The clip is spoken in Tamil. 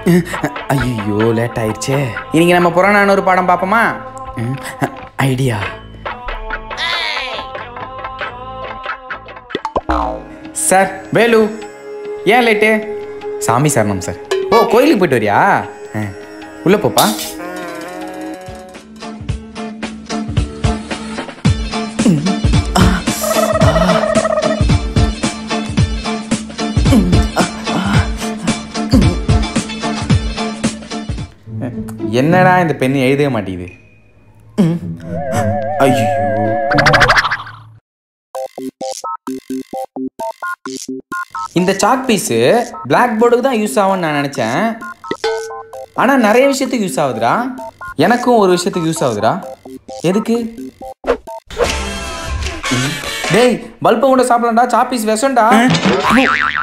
ஐயோ லேட் ஆயிடுச்சே இன்னைக்கு நம்ம புறநானூறு பாடம் பார்ப்போமா ஐடியா சார் வேலு ஏன் லேட்டு சாமி சரணம் சார் ஓ கோயிலுக்கு போயிட்டு வரியா ஆ, உள்ள போப்பா என்னடா இந்த பெண் எழுதவே மாட்டேங்குது ஐயோ இந்த சாக் பீஸு பிளாக் போர்டுக்கு தான் யூஸ் ஆகும்னு நான் நினச்சேன் ஆனால் நிறைய விஷயத்துக்கு யூஸ் ஆகுதுடா எனக்கும் ஒரு விஷயத்துக்கு யூஸ் ஆகுதுடா எதுக்கு ம். டேய் பல்பை கூட சாப்பிடலாம்டா சாக் பீஸ் விஷம்டா